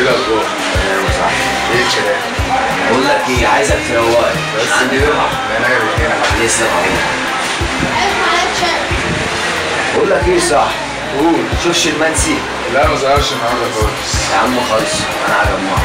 الاخبار ايوه صح ايه الكلام بقول لك ايه عايزك تروقني بس كده انا الاثنين حبيبي يسلم عليك بقول لك ايه صح قول شوفش المنسي لا ما ظهرش النهارده خالص يا عم خلص انا هجمعه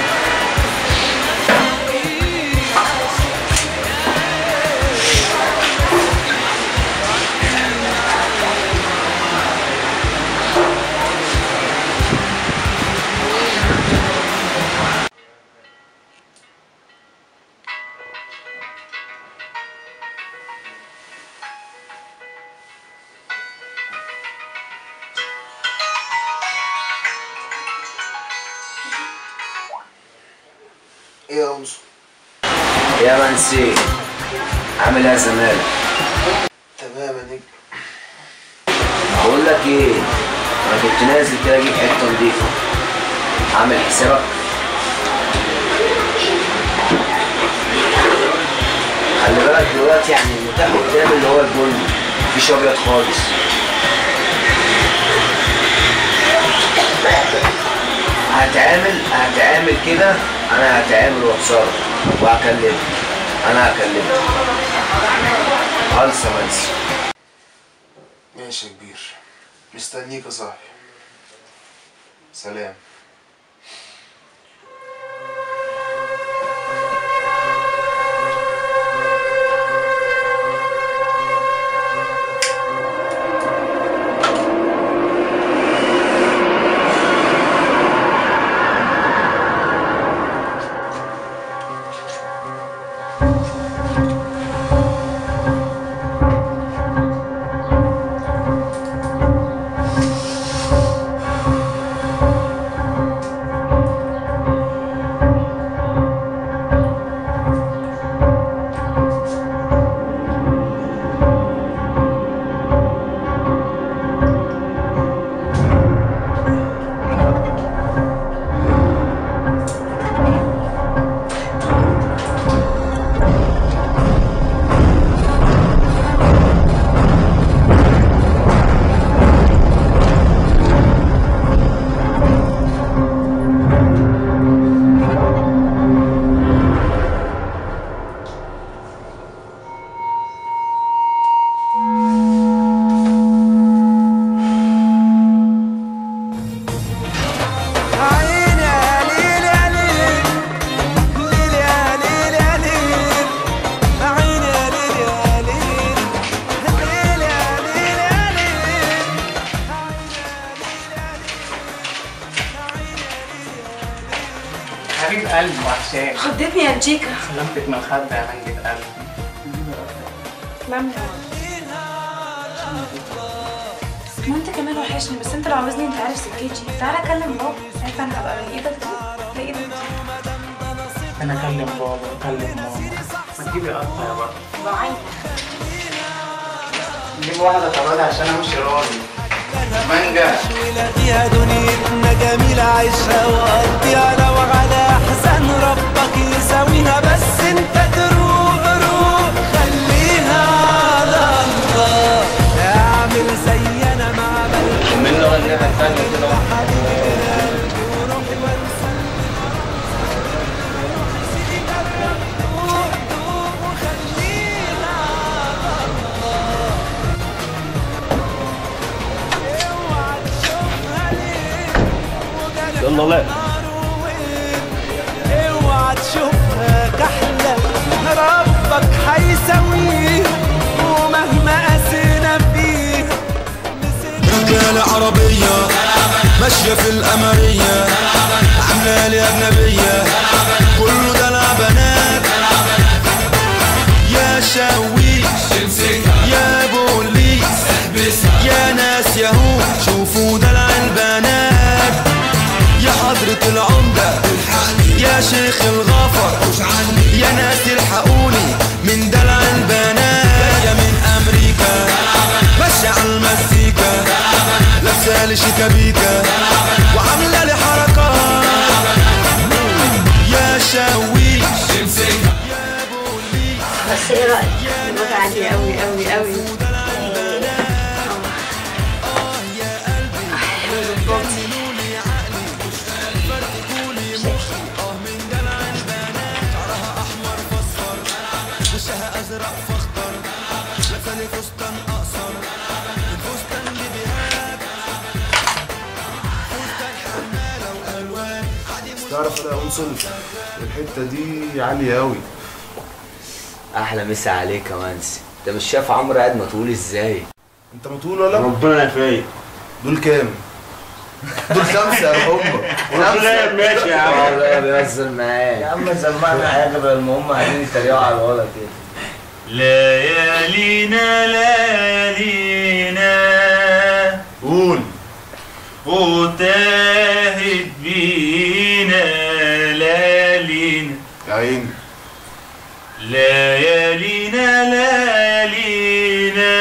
ايه يا انصر يا منسي عامل ايه يا زمالك تمام يا نجم بقول لك ايه انا كنت نازل كده اجيب حته نضيفه عامل حسابك خلي بالك دلوقتي يعني المتاح قدامي اللي هو البني مفيش ابيض خالص هتعامل هتعامل كده انا هتعامل واتصرف وهكلمك انا هكلمك خالص يا منسي ماشي يا كبير مستنيك يا صاحبي سلام عيني يا ليل يا ليل ليل يا ليل يا ليل عيني يا ليل يا ليل ليل يا ليل يا ليل حبيب قلب وحشان خضتني يا جيكا سلامتك من الخد يا بنجة قلب تسلملي ما انت كمان وحشني بس انت لو عاوزني انت عارف سكتي تعالى كلم بابا ساعتها انا هبقى من ايدك دي لايدك دي انا اكلم بابا اكلم ماما ما تجيبي قطه يا بابا بعين جيب واحده كمان عشان امشي راضي مانجا ولاقيها دنيتنا جميلة عايشها وقضيها لو على أحزان ربك يساويها بس انت تروق روق خليها على الله اعمل زي انا ما عملت من له النبي الثانيه كده يلا لا اوعى تشوفها كحلة ربك هيسويه ومهما قاسينا فيه رجالة عربية ماشية في القمرية عاملة لي أجنبية كله دلع بنات يا شاويش يا بوليس يا ناس ياهو شوفوا دلع البنات يا حضرة العمدة يا شيخ الغفر يا ناس الحقوني من دلع البنات يا من أمريكا ماشية على المزيكا لابسة لي شيكابيكا وعاملة لي حركات يا شاويش يا بوليس بس ايه رايك اللغه عاليه قوي قوي قوي تعرف انا انصل الحته دي عاليه قوي احلى مسا عليك يا منسي انت مش شايف عمرو قاعد مطول ازاي انت مطول ولا ربنا يفايق دول كام دول خمسه يا هم ربنا ماشي يا عم والله بيوزن معايا يا عم سمعنا حاجه بدل ما هم قاعدين يتريقوا على الولد كده ليالينا ليالينا قول وتاهت بينا ليالينا يا عيني ليالينا ليالينا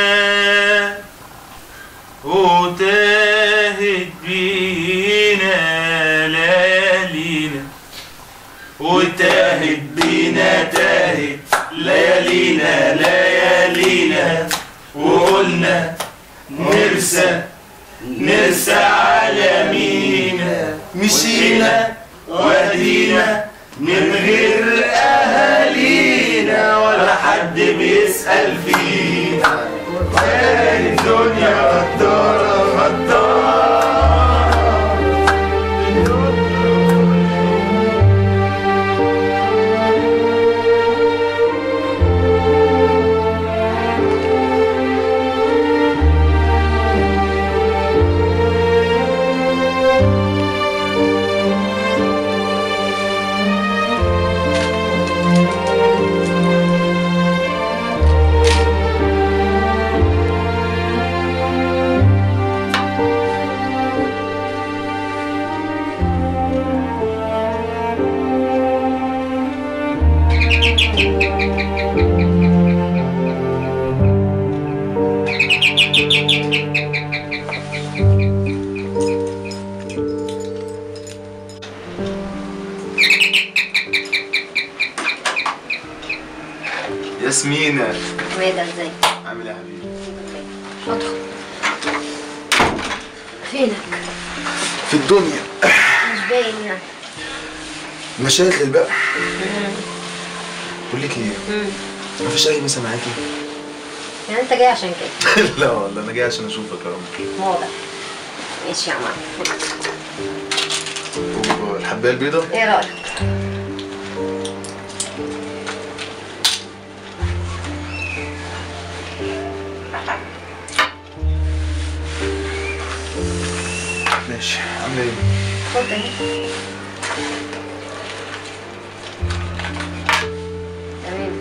وتاهت بينا ليالينا وتاهت بينا تاهت ليالينا ليالينا وقلنا نرسى نرسى على مينا مشينا ودينا من غير أهالينا ولا حد بيسأل فينا كانت الدنيا غدارة غدارة ياسمينة ماذا ازاي؟ عامل ايه يا حبيبي ادخل فينك؟ في الدنيا مش باين يعني مشاكل بقى بقول لك ايه مفيش اي مسا معاكي يعني انت جاي عشان كده لا والله انا جاي عشان اشوفك يا عمر واضح ماشي يا عم والحبايه البيضاء ايه رايك؟ ماشي عامله ايه خد اهي تمام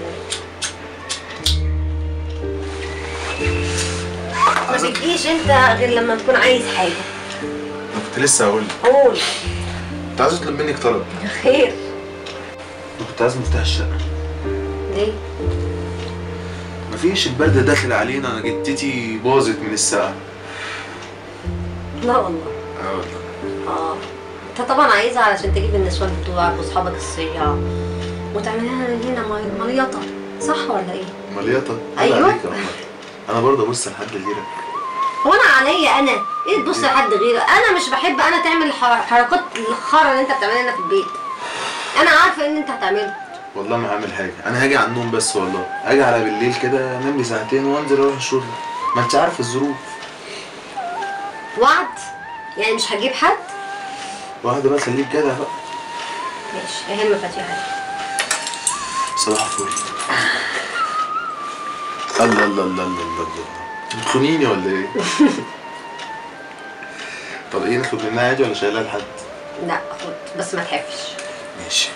الحمد لله ما بتجيش انت غير لما تكون عايز حاجه انا كنت لسه هقول لك قول كنت عايز اطلب منك طلب خير انا كنت عايز مفتاح الشقه ليه؟ مفيش البرد داخل علينا انا جدتي باظت من الساعه لا والله اه والله اه انت طبعا عايزها علشان تجيب النسوان بتوعك واصحابك الصياع وتعملها هنا مي- مليطه صح ولا ايه؟ مليطه أيوة. عليك يا عمر انا برضه ابص لحد غيرك هو انا عليا انا ايه تبص لحد غيري انا مش بحب انا تعمل الح- حركات الخرا اللي انت بتعملها هنا في البيت انا عارفه ان انت هتعمله والله ما هعمل حاجه انا هاجي على النوم بس والله هاجي على بالليل كده انام لي ساعتين وانزل اروح الشغل ما انت عارف الظروف وعد يعني مش هتجيب حد واحده بقى خليك جدع بقى ماشي ايه مفاتيحك صباح الفل الله الله الله الله الله الله بتخونيني ولا ايه؟ طب ايه نطلب منها عادي ولا شايلها لحد؟ لا خد بس ما تحفش ماشي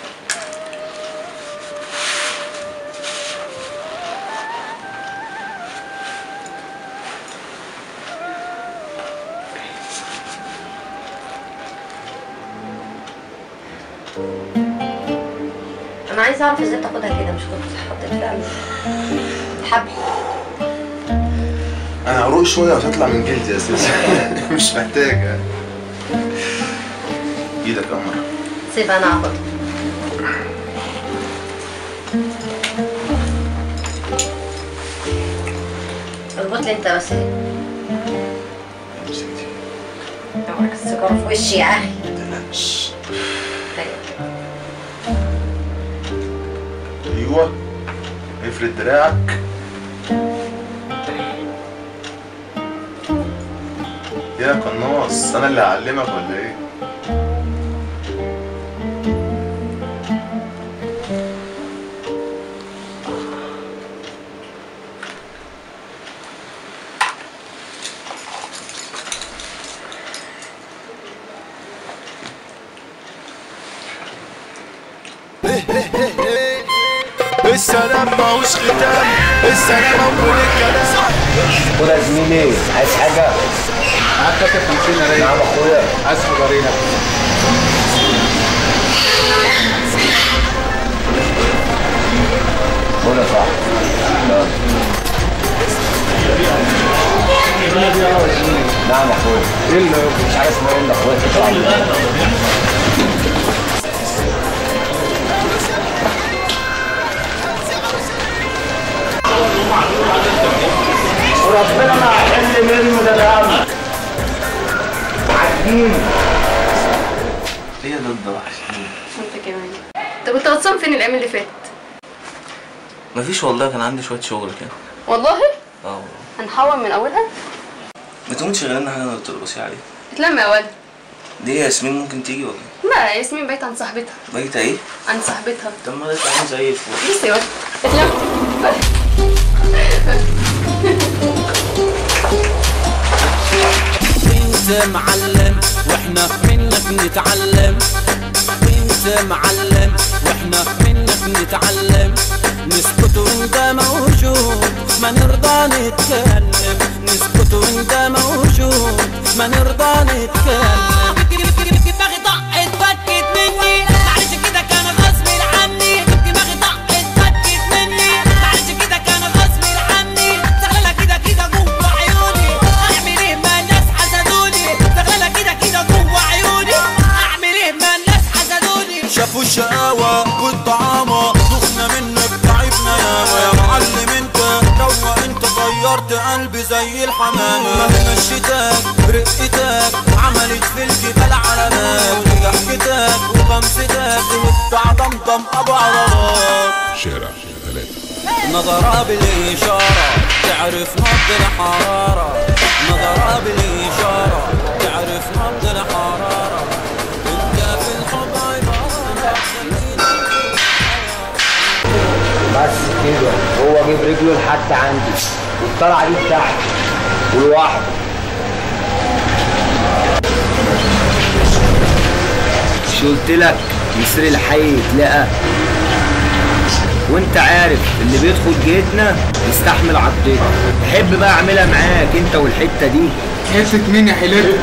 انا عايزه اعرف ازاي تاخدها كده مش كنت حطيت فيها حبل انا هروق شويه وهتطلع من جلدي اساسا مش محتاجه ايدك يا قمر سيب انا اخدها اربط لي انت بس امسك دي اوعك السيجاره في وشي يا اخي ما تقلقش ايوه افرد دراعك يا قناص انا اللي هعلمك ولا ايه السلام ماهوش ختام السلام اول الكلام خد يا زميلي عايز حاجة؟ معاك فاكر 50 يا نعم اخويا عايز فطارين خد يا صاحبي نعم اخويا ايه اللي مش عارف اسمه ايه اللي اخويا وربنا ما هيحل منه ده الهم عجين هي ده الضحك وانت كمان طب انت غطسان فين الايام اللي فاتت مفيش والله كان عندي شويه شغل كده والله اه والله هنحول من اولها ما تقومي تشغلي لنا حاجه ترقصي عليها اتلم يا ولد دي ياسمين ممكن تيجي ولا ايه؟ لا ياسمين بايته عند صاحبتها بايته ايه؟ عند صاحبتها طب ما ده تعمل زي الفل بص يا ولد اتلم انت معلم واحنا منك نتعلم انت معلم واحنا منك نتعلم نسكت وانت موجود ما نرضى نتكلم نسكت وانت موجود ما نرضى نتكلم دماغي طقت فكت مني معلش كده كان غصب عني دماغي طقت فكت مني معلش كده كان غصب عني زغلله كده كده جوه عيوني اعمل ايه ما الناس حسدوني زغلله كده كده جوه عيوني اعمل ايه ما الناس حسدوني شافوا الشقاوة والطعامة دخنا منك تعبنا ياما يا معلم انت روق انت طيرت قلبي زي الحمامة مهما الشتاك رقتك عملت في الجبال علامات ضحكتك وغمستك وبتاع طمطم ابو عضلات شارع ثلاثة نظرة بالإشارة تعرف نبض الحرارة نظرة بالإشارة تعرف نبض الحرارة انت في الحب عبارة بس كده هو جيب رجله لحد عندي والطلعه دي بتاعتي ولوحده مش قلت لك مصر الحي يتلقى وانت عارف اللي بيدخل جيتنا يستحمل عضيته تحب بقى اعملها معاك انت والحته دي حتة مين يا حلال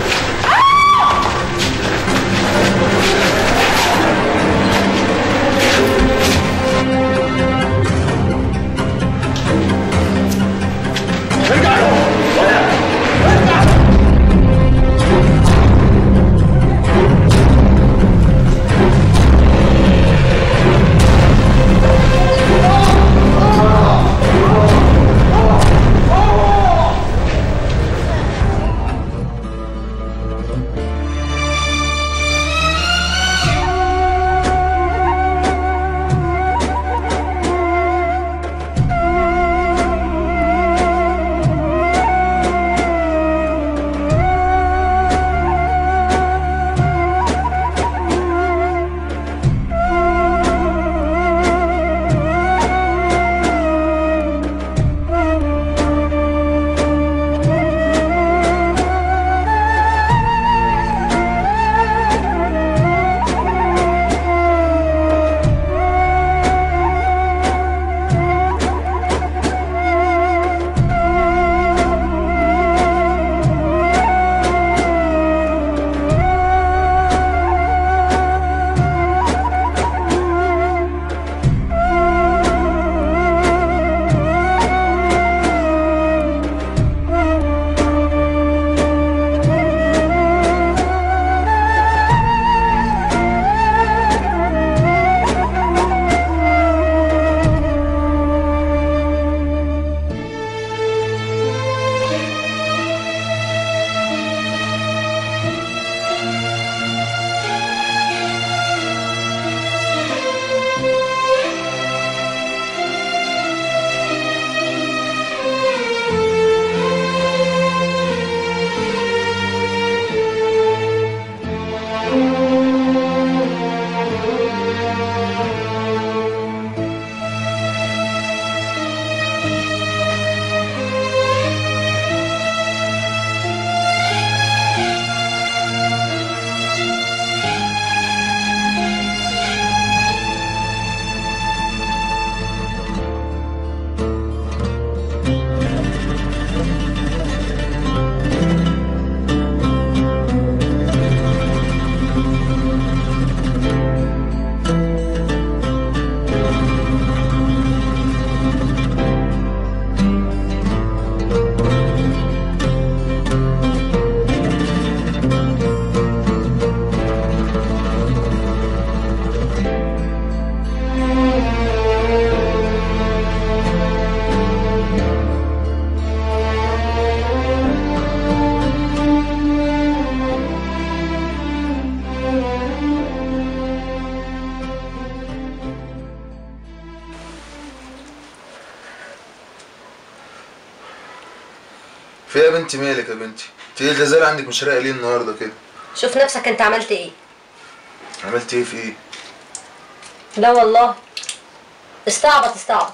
في إيه يا بنتي مالك يا بنتي انت ايه الغزاله عندك مش رايقه ليه النهارده كده شوف نفسك انت عملت ايه عملت ايه في ايه لا والله استعبط استعبط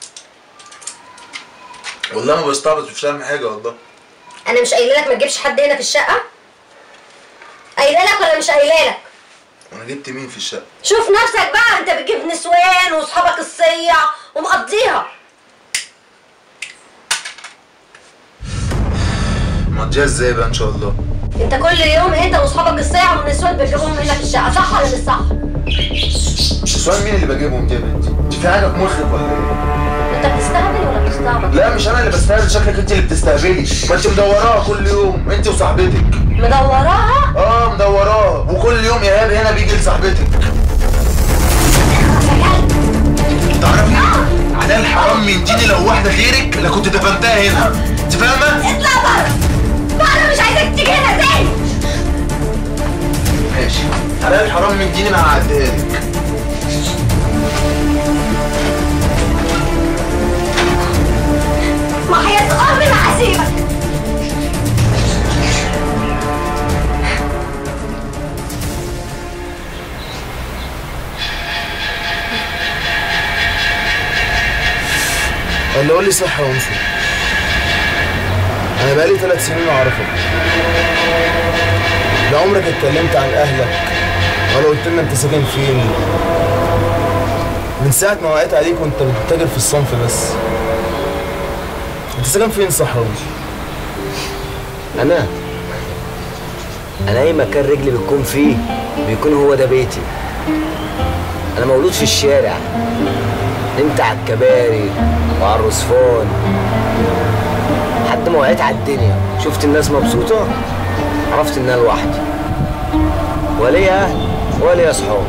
والله ما بستعبط مش فاهم حاجه والله انا مش قايله لك ما تجيبش حد هنا في الشقه قايله لك ولا مش قايله لك وانا جبت مين في الشقه شوف نفسك بقى انت بتجيب نسوان واصحابك الصيع ومقضيها مقضيها ازاي بقى ان شاء الله انت كل يوم انت واصحابك الصيع والنسوان بتجيبهم هنا في الشقه صح ولا مش صح السؤال مين اللي بجيبهم دي يا بنتي انت في حاجه في مخك ولا ايه انت بتستهبل ولا بتستعبط لا مش انا اللي بستهبل شكلك انت اللي بتستهبلي ما انت مدوراها كل يوم انت وصاحبتك مدوراها اه مدوراها وكل يوم ايهاب هنا بيجي لصاحبتك تعرفي عدال الحرام من ديني لو واحده غيرك لا كنت دفنتها هنا انت فاهمه اطلع بره بره مش عايزاك تيجي هنا تاني ماشي عدال الحرام من ديني ما هعديها لك ما هيتقرب ما هسيبك اللي قول لي صح يا انصر انا بقالي ثلاث سنين اعرفك لا عمرك اتكلمت عن اهلك ولا قلت لنا انت ساكن فين من ساعة ما وقعت عليك وانت بتتاجر في الصنف بس انت ساكن فين صح يا انصر انا انا اي مكان رجلي بتكون فيه بيكون هو ده بيتي انا مولود في الشارع انت على الكباري وعلى الرصفان لحد ما وقعت على الدنيا شفت الناس مبسوطة عرفت ان انا لوحدي ولا ليا اهل ولا ليا اصحاب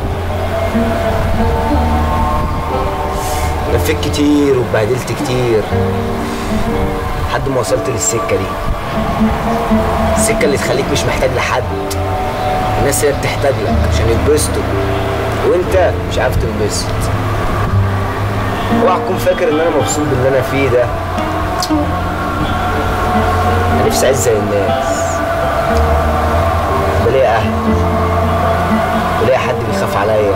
لفيت كتير واتبهدلت كتير لحد ما وصلت للسكة دي السكة اللي تخليك مش محتاج لحد الناس هي بتحتاج لك عشان يتبسطوا وانت مش عارف تنبسط اوعى تكون فاكر ان انا مبسوط باللي انا فيه ده انا نفسي اعيش زي الناس بلاقي اهل بلاقي حد بيخاف عليا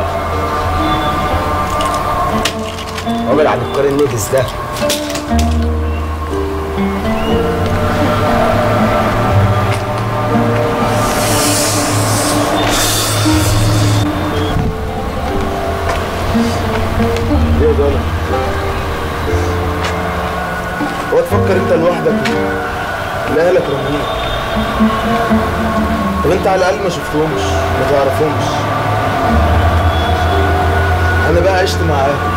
وابعد عن الكار النجس ده ليه ده هو تفكر انت لوحدك لا اهلك رميك طب انت على الاقل ما شفتهمش ما تعرفهمش انا بقى عشت مع اهلي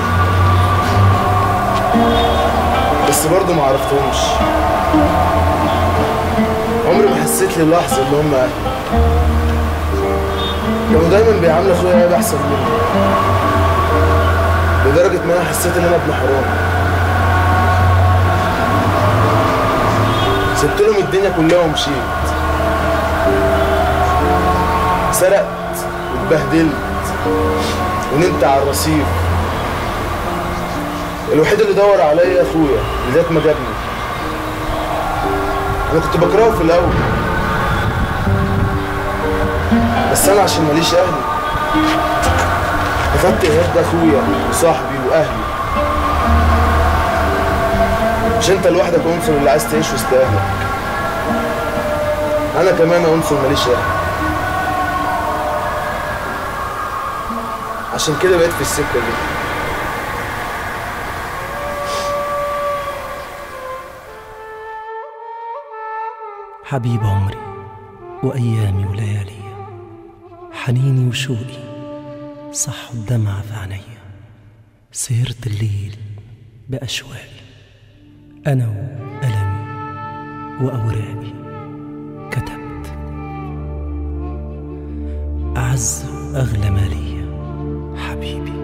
بس برضه ما عرفتهمش عمري ما حسيت لي لحظه ان هم اهلي كانوا دايما بيعاملوا اخويا ايهاب احسن مني لدرجة إن أنا حسيت إن أنا ابن حرام سبت لهم الدنيا كلها ومشيت سرقت واتبهدلت ونمت على الرصيف الوحيد اللي دور عليا اخويا لغايه ما جابني انا كنت بكرهه في الاول بس انا عشان ماليش اهلي اخدت ايهاب ده اخويا وصاحبي واهلي مش انت لوحدك عنصر اللي عايز تعيش وسط اهلك انا كمان عنصر ماليش اهل عشان كده بقيت في السكه دي حبيب عمري وأيامي وليالي حنيني وشوقي صح الدمع في عينيا سهرت الليل بأشواقي أنا وألمي وأوراقي كتبت أعز وأغلى ما ليا حبيبي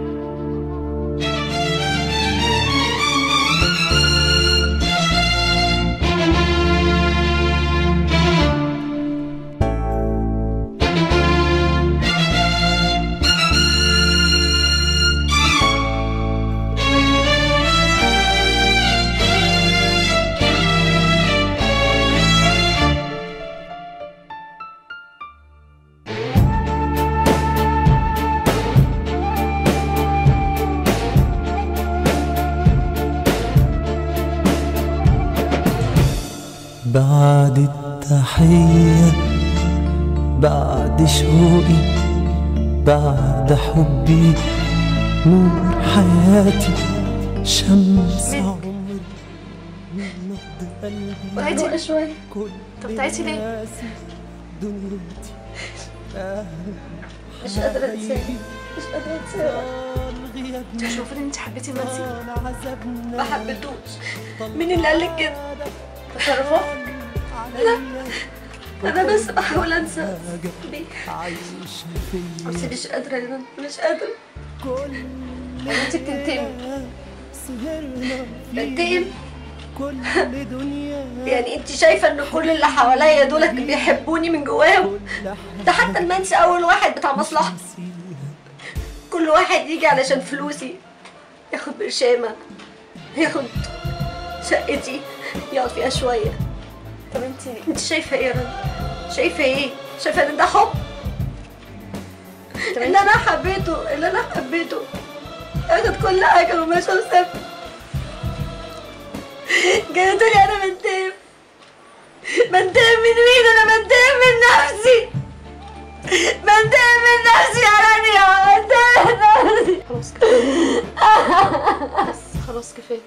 بعد التحية بعد شوقي بعد حبي نور حياتي شمس عمري نبض قلبي وهدي شوية طب تعيشي ليه؟ دنيتي مش قادرة انساك مش قادرة انساك انت مش المفروض ان انت حبيتي منسي ما حبيتوش مين اللي قال لك كده؟ تصرفات؟ لا انا بس بحاول انسى بيه بس مش قادرة يا رنا مش قادرة انت بتنتقمي بنتقم يعني انت شايفة ان كل اللي حواليا دول بيحبوني من جواهم ده حتى المنسي اول واحد بتاع مصلحة كل واحد يجي علشان فلوسي ياخد برشامة ياخد شقتي يقعد فيها شوية طب انت انت شايفة ايه يا رنا؟ شايفة ايه؟ شايفة ان ده حب؟ اللي انا حبيته اللي انا حبيته ياخد كل حاجة وماشي وسافر جاي تقولي انا بنتقم بنتقم من مين انا بنتقم من نفسي بنتقم من نفسي يا رانيا بنتقم من نفسي خلاص كفاية بس خلاص كفاية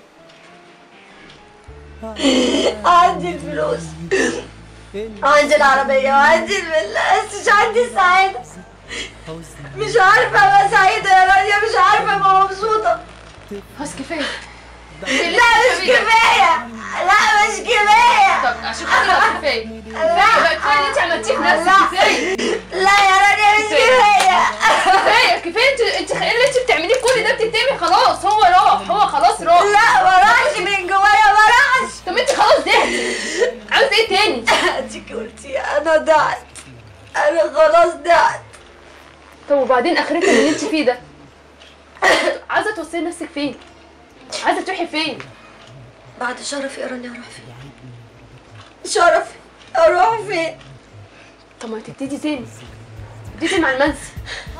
عندي الفلوس عندي العربية وعندي الفيلا بس مش عندي السعادة مش عارفة ابقى سعيدة يا رانيا مش عارفة ابقى مبسوطة خلاص كفاية لا مش كفاية لا مش كفاية طب عشان خاطر كفاية كفاية بقى كفاية اللي انت عملتيه في نفسك لا. كفاية لا يا رانيا مش كفاية كفاية كفاية انت انت ايه اللي انت بتعمليه كل ده بتتمي خلاص هو راح هو خلاص راح لا ما راحش من جوايا ما راحش طب انت خلاص ضعتي عاوزة ايه تاني؟ انت قلتي انا ضعت انا خلاص ضعت طب وبعدين اخرتها اللي انت فيه ده عايزة توصلي نفسك فين؟ عايزة تروحي فين؟ بعد شرفي يا رانيا اروح فين شرفي اروح فين طب ما تبتدي تاني ابتدي مع المنسي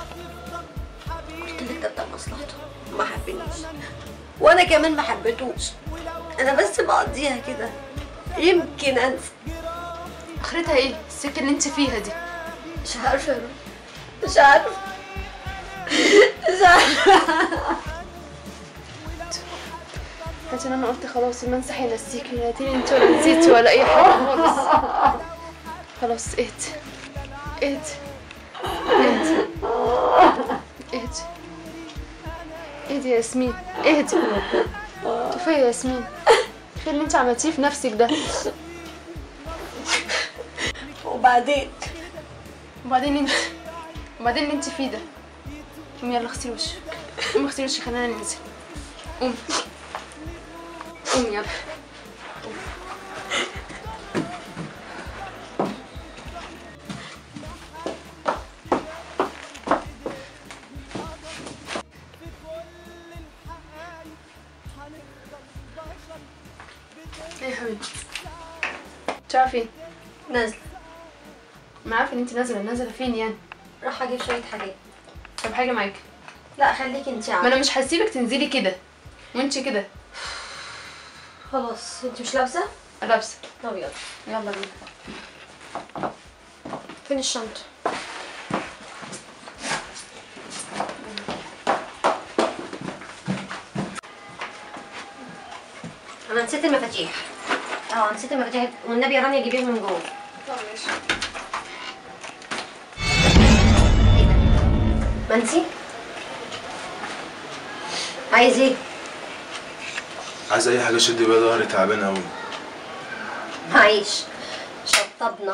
قلت لك ده بتاع مصلحته ما حبنيش وانا كمان ما حبيتوش انا بس بقضيها كده يمكن انسى اخرتها ايه؟ السكة اللي انت فيها دي مش عارفه يا رنا مش عارفه مش عارفه عشان انا قلت خلاص المنسى هينسيكي لا تيجي انت ولا نسيتي ولا اي حاجة خالص خلاص اهدي اهدي اهدي اهدي اهدي يا ياسمين اهدي كفاية يا ياسمين كفاية اللي انت عملتيه في نفسك ده وبعدين وبعدين انت وبعدين اللي انت فيه ده قومي يلا اغسلي وشك قومي اغسلي وشك خلينا ننزل قومي قومي يلا ايه يا حبيبتي تعرفي فين؟ نازله ما عارفه ان انت نازله نازله فين يعني راح اجيب شويه حاجات طب حاجه معاك لا خليكي انت ما انا مش هسيبك تنزلي كده وانت كده خلاص انت مش لابسه لابسه طب يلا يلا بينا فين الشنطه انا نسيت المفاتيح اه نسيت المفاتيح والنبي يا رانيا جيبيهم من جوه طب ماشي منسي عايز ايه عايز اي حاجه شد بيها ظهري تعبان قوي معيش شطبنا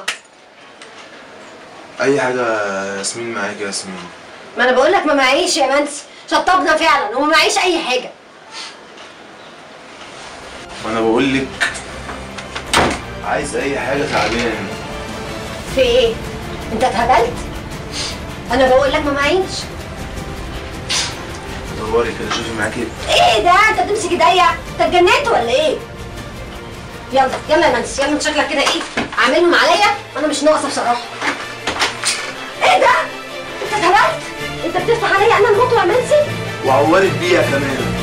اي حاجه ياسمين معاك يا ياسمين ما انا بقول لك ما معيش يا منسي شطبنا فعلا وما معيش اي حاجه وانا بقول لك عايز اي حاجه تعبان في ايه انت اتهبلت انا بقول لك ما معيش دوري كده شوفي معاكي ايه ده انت بتمسك ايديا انت اتجننت ولا ايه يلا يلا يا منسي يلا انت شكلك كده ايه عاملهم عليا وانا مش ناقصه بصراحه ايه ده انت اتهبلت انت بتفتح عليا انا الموت يا منسي وعورك بيها كمان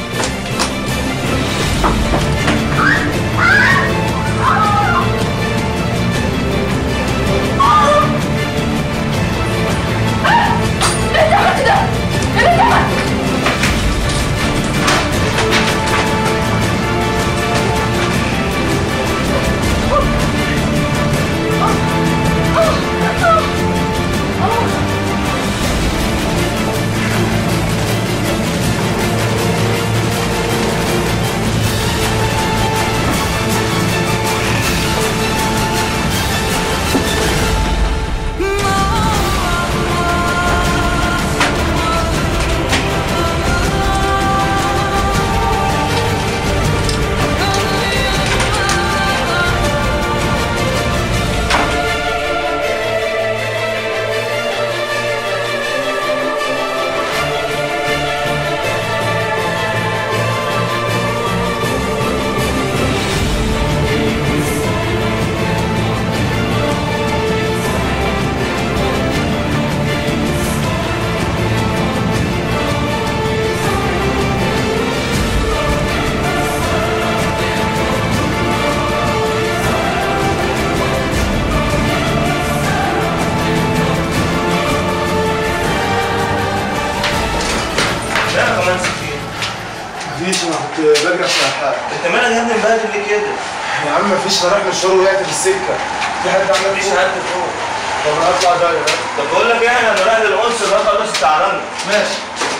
كنت بجري عشان الحق انت مالك يا ابني مبهدل ليه كده؟ يا عم مفيش انا رايح مشوار وقعت في السكه في حد عمل مفيش حد فوق طب انا هطلع جاي طب بقول لك ايه انا رايح للقنصل ده خلاص تعالى ماشي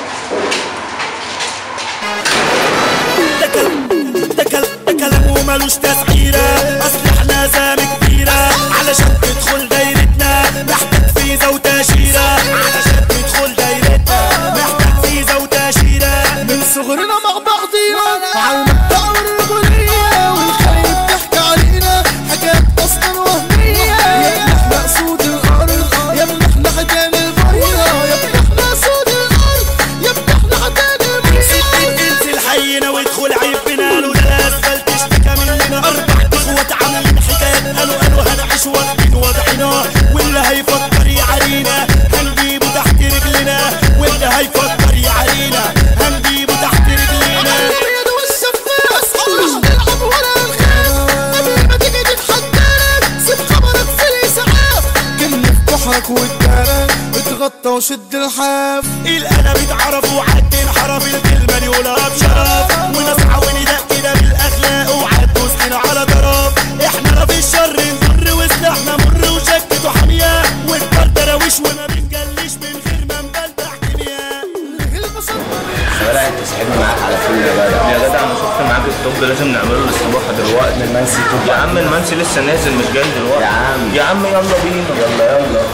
ده كلام ده كلام ده كلام ومالوش تسعيرة اصل احنا زامة كبيرة علشان تدخل دايرتنا محتاج فيزا وتأشيرة علشان تدخل دايرتنا محتاج فيزا وتأشيرة من صغرنا مع بعضينا على المبدأ والرجولية والخلية بتحكي علينا حاجات اصلا وهمية يا ابن احنا اسود الارض يا ابن احنا حيتان البرية يا ابن احنا اسود الارض يا ابن احنا حيتان البرية انزل حينا وادخل عيب بنا له ده الاسفل تشتكى مننا اربع اخوات عاملين حكايات قالوا قالوا هنعيش واخدين وضعنا واللي هيفكر يعارينا هنجيبه تحت رجلنا واللي هيفكر يعارينا هنجيبه تحت رجلنا الابيض والشفاف مش نلعب ولا نخاف قبل ما تيجي تتحدانا سيب خبرك في الاسعاف كن في بحرك والدارة اتغطى وشد الحاف القلم اتعرف وعد انحرف الكلمة دي قولها بشرف ونسعى وندق كده بالاخلاق وعد وسطنا على طرف احنا لا في الشر نضر وسلاحنا مر وشكت وحامية والدار دراويش وما بنجليش من غير ما نبلبع كيمياء ولا انت سحبني معاك على فيلم يا جدع يا جدع انا شفت معاك الطب لازم نعمله الاستباحه دلوقتي المنسي توب يا عم المنسي لسه نازل مش جاي دلوقتي يا عم يا عم يلا بينا يلا يلا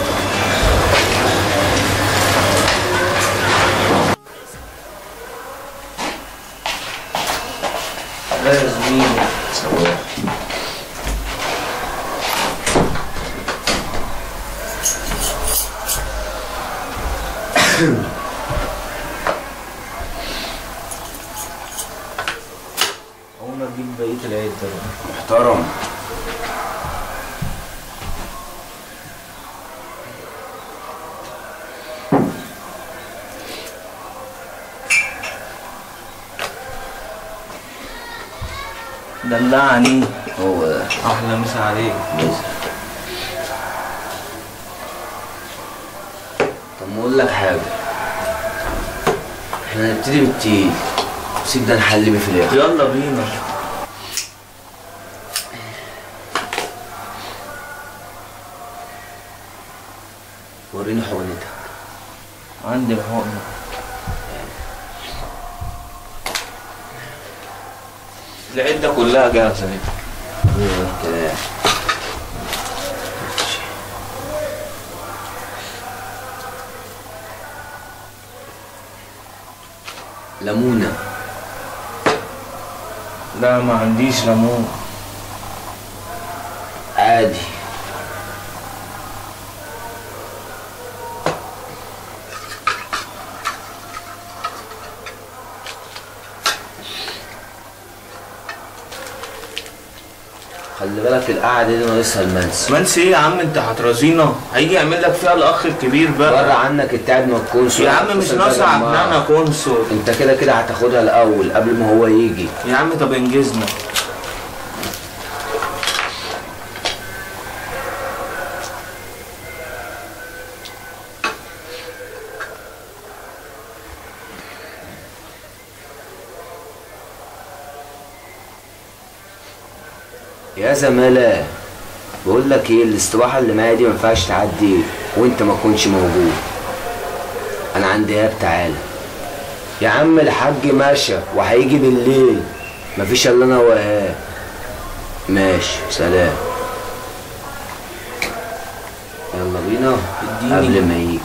لا يا زميلي اقوم اجيب بقيه العيد ده محترم دلعني هو ده احلى مسا عليك طب ما اقول لك حاجه احنا هنبتدي بالتقيل وسيب ده نحل بيه في الاخر يلا بينا وريني حقنتك عندي الحقنة العدة كلها جاهزة اهي ايوه كده ليمونه لا ما عنديش ليمون عادي خلي بالك القعده دي ناقصها المنسي منسي ايه يا عم انت هترازينا هيجي يعمل لك فيها الاخ الكبير بقى بره عنك انت قاعد ما تكونش يا عم مش ناقصة عقنعنا كونسول انت كده كده هتاخدها الاول قبل ما هو يجي يا عم طب انجزنا يا زمالة بقول لك ايه الاستباحة اللي معايا دي ما ينفعش تعدي وانت ما تكونش موجود انا عندي اياب تعالى يا عم الحاج ماشى وهيجي بالليل مفيش الا انا وإيهاب ماشي سلام يلا بينا اديني. قبل ما يجي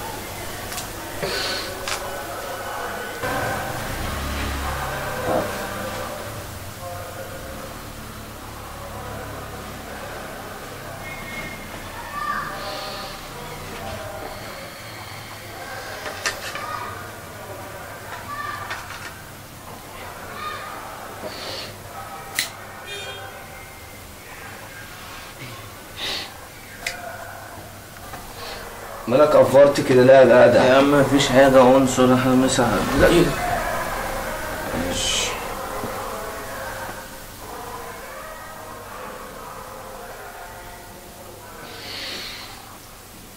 مالك افرت كده لا لا ده يا عم مفيش حاجة عنصر احنا مسا لا ايه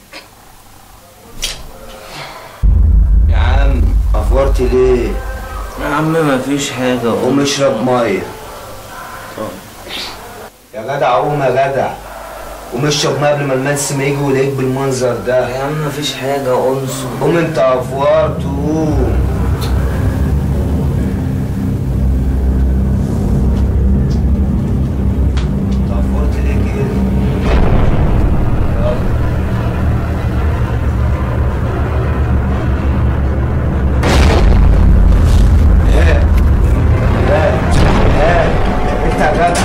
يا عم افورت ليه يا عم مفيش حاجة قوم اشرب ميه يا جدع قوم يا جدع قوم اشرب ميه قبل ما المنس ما يجي ويلاقيك بالمنظر ده يا عم مفيش حاجة انصر قوم انت افورت قوم انت افورت ليه كده؟ يلا. ايه؟ ايه؟ ايه؟ انت يا جدع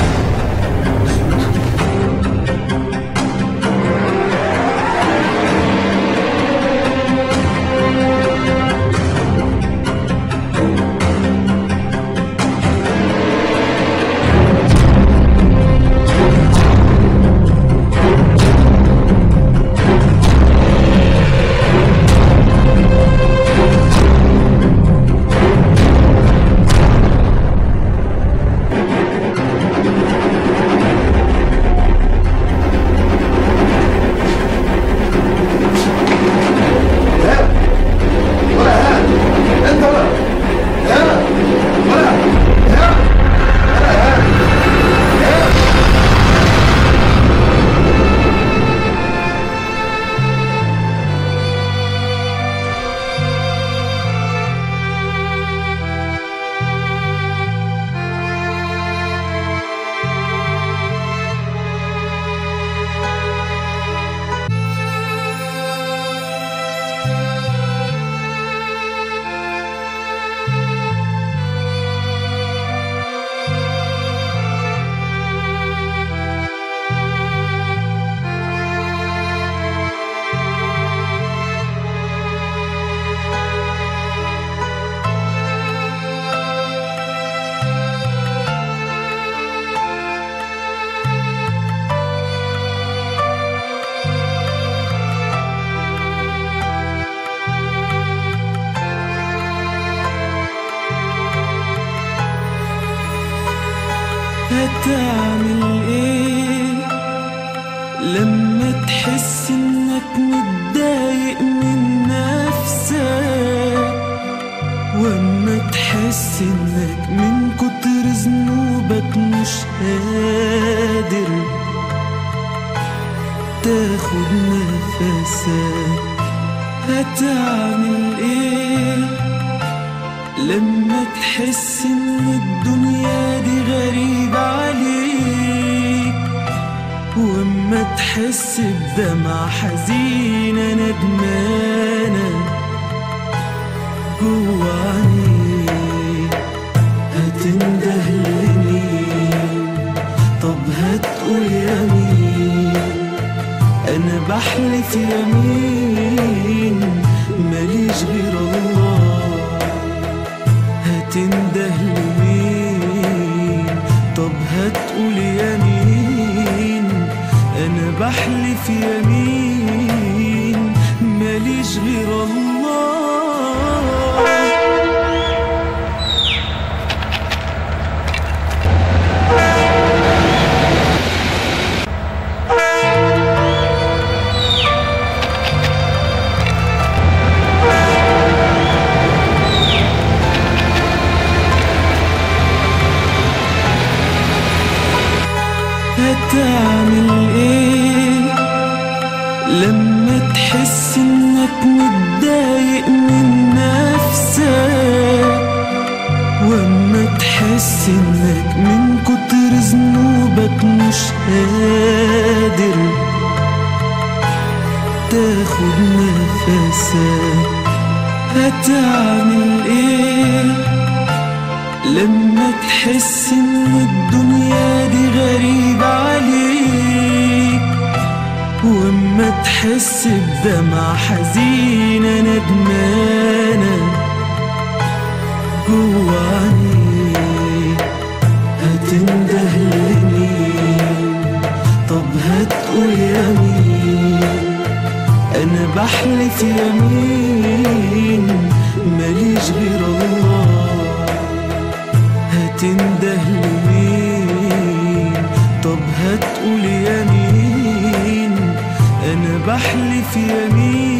هتعمل ايه لما تحس انك متضايق من نفسك واما تحس انك من كتر ذنوبك مش قادر تاخد نفسك هتعمل ايه لما تحس ان الدنيا دي غريبة عليك واما تحس بدمع حزينة ندمانة جوا عينيك هتنده لمين طب هتقول يا مين انا بحلف يمين ماليش غير الله هتنده لمين طب هتقول يمين انا بحلف يمين ماليش غير الله هتعمل ايه لما تحس انك متضايق من نفسك واما تحس انك من كتر ذنوبك مش قادر تاخد نفسك هتعمل ايه لما تحس ان الدنيا دي غريبة عليك واما تحس بدمع حزينة ندمانة جوا عينيك هتنده لمين طب هتقول يمين انا بحلف يمين ماليش غير الله هتنده لمين طب هتقول يمين انا بحلف يمين